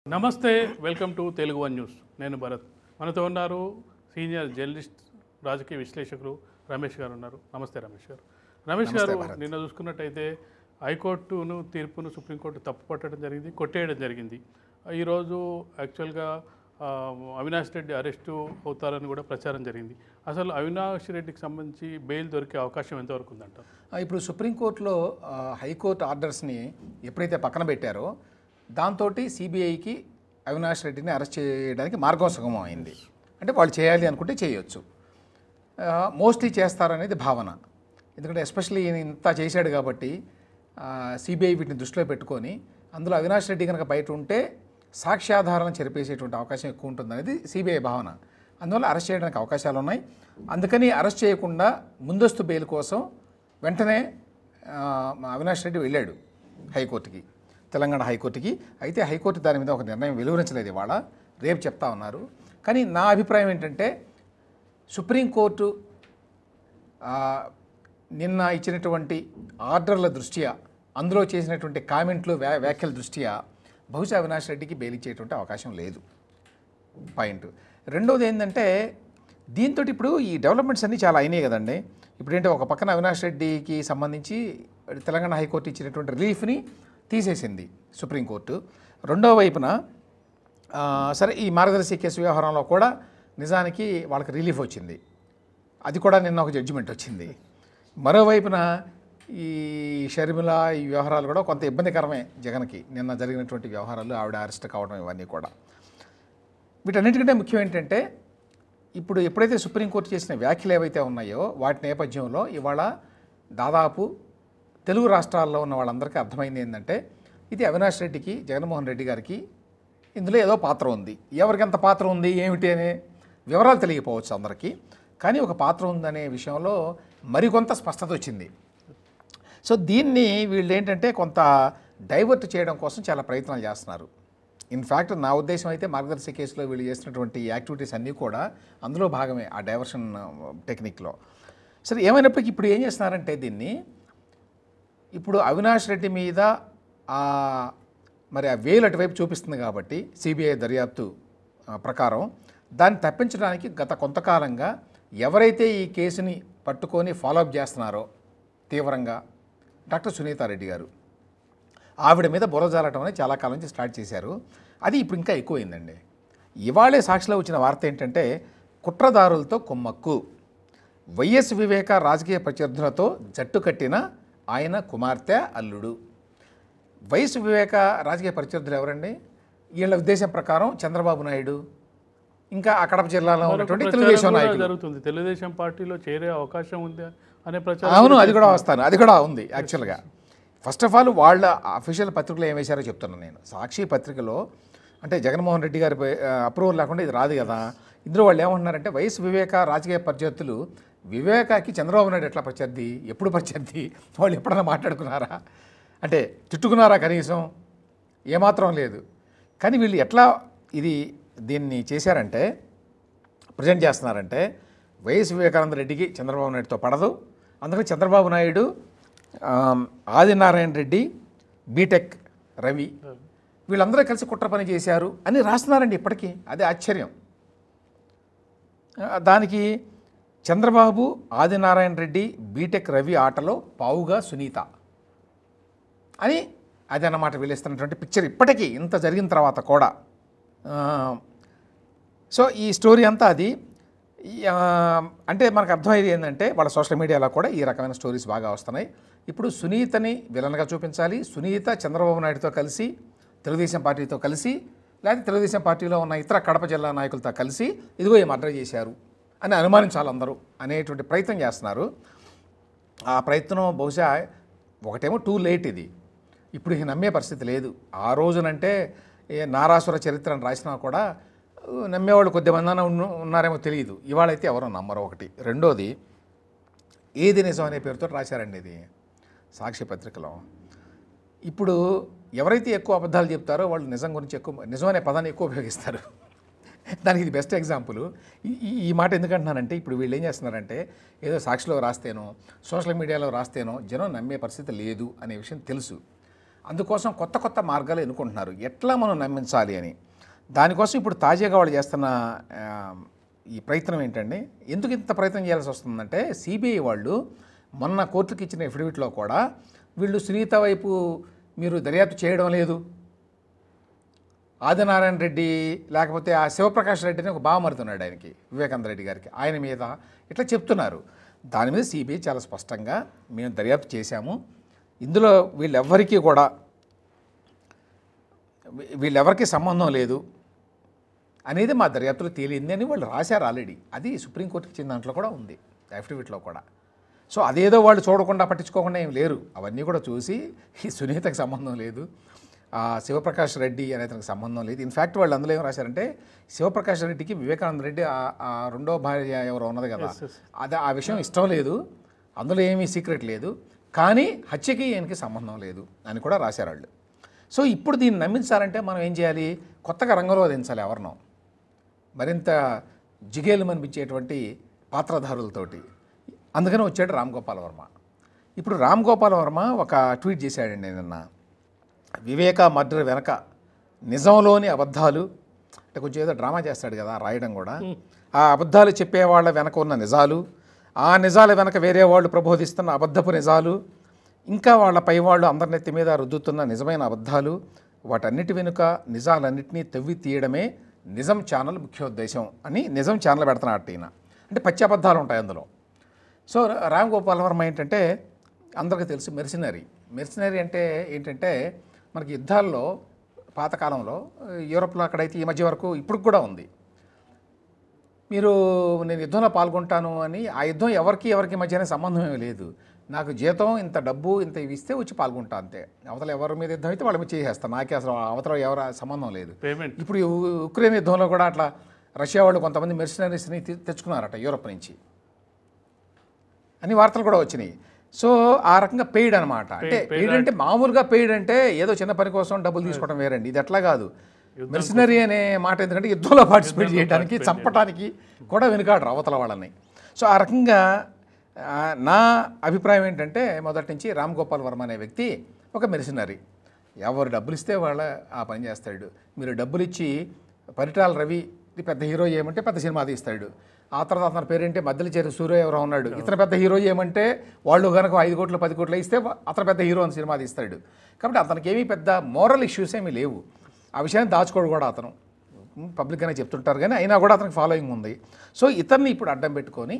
నమస్తే welcome to Telugu one news నేను భరత్ మనతో ఉన్నారు సీనియర్ జర్నలిస్ట్ రాజకీయ విశ్లేషకులు రమేష్ గారు ఉన్నారు నమస్తే రమేష్ గారు రమేష్ గారు నిన్న చూసుకున్నట్టయితే హైకోర్టును తీర్పును సుప్రీంకోర్టు తప్పు పట్టడం జరిగింది కొట్టేయడం జరిగింది ఈరోజు యాక్చువల్గా ఆ, అవినాష్ రెడ్డి అరెస్టు అవుతారని కూడా ప్రచారం జరిగింది అసలు అవినాష్ రెడ్డికి సంబంధించి బెయిల్ దొరికే అవకాశం ఎంతవరకు ఉందంటారు ఆ, ఇప్పుడు సుప్రీంకోర్టులో ఆ, హైకోర్టు ఆర్డర్స్ని ఎప్పుడైతే పక్కన పెట్టారో దాంతో సిబిఐకి అవినాష్ రెడ్డిని అరెస్ట్ చేయడానికి మార్గం సుగమం అయింది అంటే వాళ్ళు చేయాలి అనుకుంటే చేయొచ్చు మోస్ట్లీ చేస్తారనేది భావన ఎందుకంటే ఎస్పెషల్లీ ఈయన ఇంత చేశాడు కాబట్టి సిబిఐ వీటిని దృష్టిలో పెట్టుకొని అందులో అవినాష్ రెడ్డి కనుక బయట ఉంటే సాక్ష్యాధారాలను చెరిపేసేటువంటి అవకాశం ఎక్కువ ఉంటుందనేది సిబిఐ భావన అందువల్ల అరెస్ట్ చేయడానికి అవకాశాలు ఉన్నాయి అందుకని అరెస్ట్ చేయకుండా ముందస్తు బెయిల్ కోసం వెంటనే ఆ, అవినాష్ రెడ్డి వెళ్ళాడు హైకోర్టుకి తెలంగాణ హైకోర్టుకి అయితే హైకోర్టు దాని మీద ఒక నిర్ణయం వెలువరించలేదు ఇవాళ రేపు చెప్తా ఉన్నారు కానీ నా అభిప్రాయం ఏంటంటే సుప్రీంకోర్టు ఆ, నిన్న ఇచ్చినటువంటి ఆర్డర్ల దృష్ట్యా అందులో చేసినటువంటి కామెంట్లు వ్యా వ్యాఖ్యల దృష్ట్యా బహుశా అవినాష్ రెడ్డికి బెయిల్ ఇచ్చేటువంటి అవకాశం లేదు పాయింట్ రెండోది ఏంటంటే దీంతో ఇప్పుడు ఈ డెవలప్మెంట్స్ అన్నీ చాలా అయినాయి కదండి ఇప్పుడు ఏంటంటే ఒక పక్కన అవినాష్ రెడ్డికి సంబంధించి తెలంగాణ హైకోర్టు ఇచ్చినటువంటి రిలీఫ్ని తీసేసింది సుప్రీంకోర్టు రెండో వైపున ఆ, సరే ఈ మార్గదర్శి కేసు వ్యవహారంలో కూడా నిజానికి వాళ్ళకి రిలీఫ్ వచ్చింది అది కూడా నిన్న ఒక జడ్జిమెంట్ వచ్చింది మరోవైపున ఈ షర్మిల ఈ వ్యవహారాలు కూడా కొంత ఇబ్బందికరమే జగన్కి నిన్న జరిగినటువంటి వ్యవహారాలు ఆవిడ అరెస్ట్ కావడం ఇవన్నీ కూడా వీటన్నిటికంటే ముఖ్యం ఏంటంటే ఇప్పుడు ఎప్పుడైతే సుప్రీంకోర్టు చేసిన వ్యాఖ్యలు ఏవైతే ఉన్నాయో వాటి నేపథ్యంలో ఇవాళ దాదాపు తెలుగు రాష్ట్రాల్లో ఉన్న వాళ్ళందరికీ అర్థమైంది ఏంటంటే ఇది అవినాష్ రెడ్డికి జగన్మోహన్ రెడ్డి గారికి ఇందులో ఏదో పాత్ర ఉంది ఎవరికి ఎంత పాత్ర ఉంది ఏమిటి అనే వివరాలు తెలియకపోవచ్చు అందరికీ కానీ ఒక పాత్ర ఉందనే విషయంలో మరికొంత స్పష్టత వచ్చింది సో దీన్ని వీళ్ళు ఏంటంటే కొంత డైవర్ట్ చేయడం కోసం చాలా ప్రయత్నాలు చేస్తున్నారు ఇన్ఫ్యాక్ట్ నా ఉద్దేశం అయితే మార్గదర్శి కేసులో వీళ్ళు చేసినటువంటి యాక్టివిటీస్ అన్నీ కూడా అందులో భాగమే ఆ డైవర్షన్ టెక్నిక్లో సరే ఏమైనప్పటికీ ఇప్పుడు ఏం చేస్తున్నారంటే దీన్ని ఇప్పుడు అవినాష్ రెడ్డి మీద ఆ మరి ఆ వేలు అటువైపు చూపిస్తుంది కాబట్టి సిబిఐ దర్యాప్తు ఆ, ప్రకారం దాన్ని తప్పించడానికి గత కొంతకాలంగా ఎవరైతే ఈ కేసుని పట్టుకొని ఫాలోఅప్ చేస్తున్నారో తీవ్రంగా డాక్టర్ సునీతారెడ్డి గారు ఆవిడ మీద బుర్ర జాలటం అనేది చాలా కాలం నుంచి స్టార్ట్ చేశారు అది ఇప్పుడు ఇంకా ఎక్కువైందండి ఇవాళే సాక్షిలో వచ్చిన వార్త ఏంటంటే కుట్రదారులతో కుమ్మక్కు వైఎస్ వివేక రాజకీయ ప్రత్యర్థులతో జట్టు కట్టిన ఆయన కుమార్తె అల్లుడు వైఎస్ వివేక రాజకీయ ప్రత్యర్థులు ఎవరండి వీళ్ళ ఉద్దేశం ప్రకారం చంద్రబాబు నాయుడు ఇంకా ఆ కడప జిల్లాలో ఉన్నటువంటి ప్రచారం తెలుగుదేశం కూడా నాయకులు జరుగుతుంది తెలుగుదేశం పార్టీలో చేరే అవకాశం ఉంది అనే ప్రచారం అవును అది కూడా వస్తాను అది కూడా ఉంది యాక్చువల్గా ఫస్ట్ ఆఫ్ ఆల్ వాళ్ళ అఫీషియల్ పత్రికలో ఏం వేశారో చెప్తున్నాను నేను సాక్షి పత్రికలో అంటే జగన్మోహన్ రెడ్డి గారి అప్రూవల్ లేకుండా ఇది రాదు కదా ఇందులో వాళ్ళు ఏమంటున్నారంటే వైఎస్ వివేక రాజకీయ ప్రత్యర్థులు వివేకాకి చంద్రబాబు నాయుడు ఎట్లా ప్రత్యర్థి ఎప్పుడు ప్రత్యర్థి వాళ్ళు ఎప్పుడైనా మాట్లాడుకున్నారా అంటే తిట్టుకున్నారా కనీసం ఏమాత్రం లేదు కానీ వీళ్ళు ఎట్లా ఇది దీన్ని చేశారంటే ప్రజెంట్ చేస్తున్నారంటే వైఎస్ వివేకానంద రెడ్డికి చంద్రబాబు నాయుడుతో పడదు అందుకని చంద్రబాబు నాయుడు ఆమ్, ఆదినారాయణ రెడ్డి బీటెక్ రవి వీళ్ళందరూ కలిసి కుట్ర పని చేశారు అని రాస్తున్నారండి ఇప్పటికీ అదే ఆశ్చర్యం ఆ, దానికి చంద్రబాబు ఆదినారాయణ రెడ్డి బీటెక్ రవి ఆటలో పావుగా సునీత అని అది అన్నమాట వీళ్ళిస్తున్నటువంటి పిక్చర్ ఇప్పటికీ ఇంత జరిగిన తర్వాత కూడా ఆ, సో ఈ స్టోరీ అంతా అది ఈ, ఆ, అంటే మనకు అర్థమయ్యేది ఏంటంటే వాళ్ళ సోషల్ మీడియాలో కూడా ఈ రకమైన స్టోరీస్ బాగా వస్తున్నాయి ఇప్పుడు సునీతని విలన్గా చూపించాలి సునీత చంద్రబాబు నాయుడుతో కలిసి తెలుగుదేశం పార్టీతో కలిసి లేకపోతే తెలుగుదేశం పార్టీలో ఉన్న ఇతర కడప జిల్లా నాయకులతో కలిసి ఇదిగో ఏం మర్డర్ చేశారు అని అనుమానించాలి అందరూ అనేటువంటి ప్రయత్నం చేస్తున్నారు ఆ ప్రయత్నం బహుశా ఒకటేమో టూ లేట్ ఇది ఇప్పుడు ఇక నమ్మే పరిస్థితి లేదు ఆ రోజునంటే ఏ నారాసుర చరిత్రను రాసినా కూడా ఊ, నమ్మేవాళ్ళు కొద్దిమంది ఉన్నారేమో తెలియదు ఇవాళైతే ఎవరో నమ్మరు ఒకటి రెండోది ఏది నిజం అనే పేరుతో రాశారండి ఇది సాక్షి పత్రికలో ఇప్పుడు ఎవరైతే ఎక్కువ అబద్ధాలు చెప్తారో వాళ్ళు నిజం గురించి ఎక్కువ నిజం అనే పదాన్ని ఎక్కువ ఉపయోగిస్తారు దానికి ఇది బెస్ట్ ఎగ్జాంపుల్ ఈ ఈ- ఈ మాట ఎందుకంటున్నానంటే ఇప్పుడు వీళ్ళు ఏం చేస్తున్నారంటే ఏదో సాక్షిలో రాస్తేనో సోషల్ మీడియాలో రాస్తేనో జనం నమ్మే పరిస్థితి లేదు అనే విషయం తెలుసు అందుకోసం కొత్త కొత్త మార్గాలు ఎన్నుకుంటున్నారు ఎట్లా మనం నమ్మించాలి అని దానికోసం ఇప్పుడు తాజాగా వాళ్ళు చేస్తున్న ఆ, ఈ ప్రయత్నం ఏంటండి ఎందుకు ఇంత ప్రయత్నం చేయాల్సి వస్తుందంటే సిబిఐ వాళ్ళు మొన్న కోర్టుకి ఇచ్చిన ఎఫిడవిట్లో కూడా వీళ్ళు సునీత వైపు మీరు దర్యాప్తు చేయడం లేదు ఆదినారాయణ రెడ్డి లేకపోతే ఆ శివప్రకాష్ రెడ్డిని ఒక బావమరుతున్నాడు ఆయనకి వివేకానంద రెడ్డి గారికి ఆయన మీద ఇట్లా చెప్తున్నారు దాని మీద సిబిఐ చాలా స్పష్టంగా మేము దర్యాప్తు చేశాము ఇందులో వీళ్ళెవ్వరికీ కూడా వీ- వీళ్ళెవరికి సంబంధం లేదు అనేది మా దర్యాప్తులో తేలింది అని వాళ్ళు రాశారు ఆల్రెడీ అది సుప్రీంకోర్టుకి ఇచ్చిన దాంట్లో కూడా ఉంది అఫిడవిట్లో కూడా సో అదేదో వాళ్ళు చూడకుండా పట్టించుకోకుండా ఏం లేరు అవన్నీ కూడా చూసి ఈ సునీతకి సంబంధం లేదు ఆ శివప్రకాష్ రెడ్డి అనే అతనికి సంబంధం లేదు ఇన్ఫ్యాక్ట్ వాళ్ళు అందులో ఏం రాశారంటే శివప్రకాష్ రెడ్డికి వివేకానంద రెడ్డి ఆ- ఆ రెండో భార్య ఎవరో ఉన్నది కదా అది ఆ విషయం ఇష్టం లేదు అందులో ఏమీ సీక్రెట్ లేదు కానీ హత్యకి ఈయనకి సంబంధం లేదు అని కూడా రాశారు వాళ్ళు సో ఇప్పుడు దీన్ని నమ్మించాలంటే మనం ఏం చేయాలి కొత్తగా రంగంలో దించాలి ఎవరినో మరింత జిగేలు అనిపించేటువంటి పాత్రధారులతోటి అందుకని వచ్చాడు రామ్ గోపాల్ వర్మ ఇప్పుడు రామ్ గోపాల్ వర్మ ఒక ట్వీట్ చేశాడండి నిన్న వివేక మర్డర్ వెనక నిజంలోని అబద్ధాలు అంటే కొంచెం ఏదో డ్రామా చేస్తాడు కదా రాయడం కూడా ఆ అబద్ధాలు చెప్పేవాళ్ళ వెనక ఉన్న నిజాలు ఆ నిజాల వెనక వేరే వాళ్ళు ప్రబోధిస్తున్న అబద్ధపు నిజాలు ఇంకా వాళ్ళ పైవాళ్ళు అందరి నెత్తి మీద రుద్దుతున్న నిజమైన అబద్ధాలు వాటన్నిటి వెనుక నిజాలన్నింటినీ తవ్వి తీయడమే నిజం ఛానల్ ముఖ్యోద్దేశం అని నిజం ఛానల్ పెడుతున్నాడు ఈయన అంటే పచ్చి అబద్ధాలు ఉంటాయి అందులో సో రామ్ గోపాల్ వర్మ ఏంటంటే అందరికీ తెలుసు మెర్సినరీ మెర్సినరీ అంటే ఏంటంటే మనకి యుద్ధాల్లో పాతకాలంలో యూరోప్లో అక్కడైతే ఈ మధ్య వరకు ఇప్పుడు కూడా ఉంది మీరు నేను యుద్ధంలో పాల్గొంటాను అని ఆ యుద్ధం ఎవరికి ఎవరికి మధ్యనే సంబంధం ఏమీ లేదు నాకు జీతం ఇంత డబ్బు ఇంత ఇవి ఇస్తే వచ్చి పాల్గొంటా అంతే అవతల ఎవరి మీద యుద్ధం అయితే వాళ్ళ మీద చేసేస్తాను నాకే అసలు అవతల ఎవరు సంబంధం లేదు పేమెంట్ ఇప్పుడు ఈ ఉ- ఉక్రెయిన్ యుద్ధంలో కూడా అట్లా రష్యా వాళ్ళు కొంతమంది మెర్సినరీస్ని తె- తెచ్చుకున్నారట యూరోప్ నుంచి అని వార్తలు కూడా వచ్చినాయి సో ఆ రకంగా పెయిడ్ అనమాట అంటే పెయిడ్ అంటే మామూలుగా పెయిడ్ అంటే ఏదో చిన్న పని కోసం డబ్బులు తీసుకోవడం వేరండి ఇది ఎట్లా కాదు మెర్సినరీ అనే మాట ఎందుకంటే యుద్ధంలో పార్టిసిపేట్ చేయడానికి చంపడానికి కూడా వెనుకాడరు అవతల వాళ్ళని సో ఆ రకంగా ఆ, నా అభిప్రాయం ఏంటంటే మొదటి నుంచి రామ్ గోపాల్ వర్మ అనే వ్యక్తి ఒక మెర్సినరీ ఎవరు డబ్బులు ఇస్తే వాళ్ళ ఆ పని చేస్తాడు మీరు డబ్బులు ఇచ్చి పరిటాల రవి ఇది పెద్ద హీరో ఏమంటే పెద్ద సినిమా తీస్తాడు ఆ తర్వాత అతని పేరేంటి మధ్యలో చేరి సూర్య ఎవరో ఉన్నాడు ఇతను పెద్ద హీరో ఏమంటే వాళ్ళు కనుక ఐదు కోట్లు పది కోట్లు ఇస్తే అతను పెద్ద హీరో అని సినిమా తీస్తాడు కాబట్టి అతనికి ఏమీ పెద్ద మోరల్ ఇష్యూస్ ఏమీ లేవు ఆ విషయాన్ని దాచుకోడు కూడా అతను పబ్లిక్గానే చెప్తుంటారు కానీ అయినా కూడా అతనికి ఫాలోయింగ్ ఉంది సో ఇతన్ని ఇప్పుడు అడ్డం పెట్టుకొని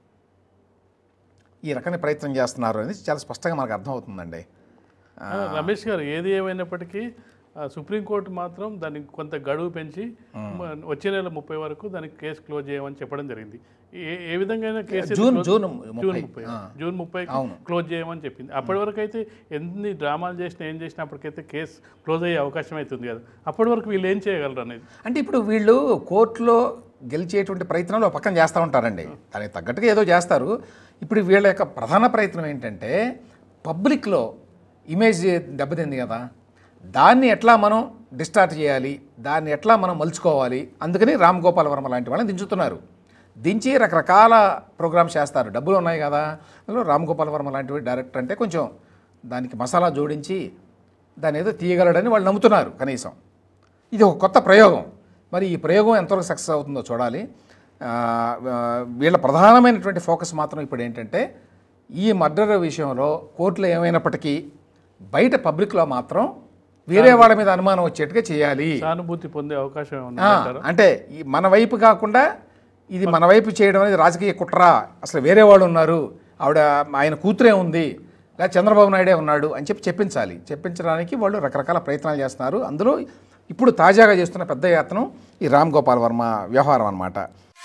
ఈ రకమైన ప్రయత్నం చేస్తున్నారు అనేది చాలా స్పష్టంగా మనకు అర్థమవుతుందండి రమేష్ గారు ఏది ఏమైనప్పటికీ ఆ, సుప్రీంకోర్టు మాత్రం దానికి కొంత గడువు పెంచి మ- వచ్చే నెల ముప్పై వరకు దానికి కేసు క్లోజ్ చేయమని చెప్పడం జరిగింది ఏ ఏ విధంగా కేసు జూన్ close- జూన్ జూన్ ముప్పై ముప్పై జూన్ ముప్పై అవును. క్లోజ్ చేయమని చెప్పింది అప్పటి వరకు అయితే ఎన్ని డ్రామాలు చేసినా ఏం చేసినా అప్పటికైతే కేసు క్లోజ్ అయ్యే అవకాశం అవుతుంది కదా అప్పటి వరకు వీళ్ళు ఏం చేయగలరు అనేది అంటే ఇప్పుడు వీళ్ళు కోర్టులో గెలిచేటువంటి ప్రయత్నాలు ఒక పక్కన చేస్తూ ఉంటారండి దానికి తగ్గట్టుగా ఏదో చేస్తారు ఇప్పుడు వీళ్ళ యొక్క ప్రధాన ప్రయత్నం ఏంటంటే పబ్లిక్లో ఇమేజ్ దెబ్బతింది కదా దాన్ని ఎట్లా మనం డిస్టార్ట్ చేయాలి దాన్ని ఎట్లా మనం మలుచుకోవాలి అందుకని రామ్ గోపాల్ వర్మ లాంటి వాళ్ళని దించుతున్నారు దించి రకరకాల ప్రోగ్రామ్స్ చేస్తారు డబ్బులు ఉన్నాయి కదా అందులో రామ్ గోపాల్ వర్మ లాంటి డైరెక్టర్ అంటే కొంచెం దానికి మసాలా జోడించి దాన్ని ఏదో తీయగలడని వాళ్ళు నమ్ముతున్నారు కనీసం ఇది ఒక కొత్త ప్రయోగం మరి ఈ ప్రయోగం ఎంతవరకు సక్సెస్ అవుతుందో చూడాలి ఆ, ఆ, వీళ్ళ ప్రధానమైనటువంటి ఫోకస్ మాత్రం ఇప్పుడు ఏంటంటే ఈ మర్డర్ విషయంలో కోర్టులో ఏమైనప్పటికీ బయట పబ్లిక్లో మాత్రం వేరే వాళ్ళ మీద అనుమానం వచ్చేట్టుగా చేయాలి సానుభూతి పొందే అవకాశం ఏమన్నా ఆ, అంటారా అంటే ఈ మన వైపు కాకుండా ఇది మన వైపు చేయడం అనేది రాజకీయ కుట్ర అసలు వేరే వాళ్ళు ఉన్నారు ఆవిడ ఆయన కూతురే ఉంది లేదా చంద్రబాబు నాయుడే ఉన్నాడు అని చెప్పి చెప్పించాలి చెప్పించడానికి వాళ్ళు రకరకాల ప్రయత్నాలు చేస్తున్నారు అందులో ఇప్పుడు తాజాగా చేస్తున్న పెద్ద యాత్నం ఈ రామ్ గోపాల్ వర్మ వ్యవహారం అన్నమాట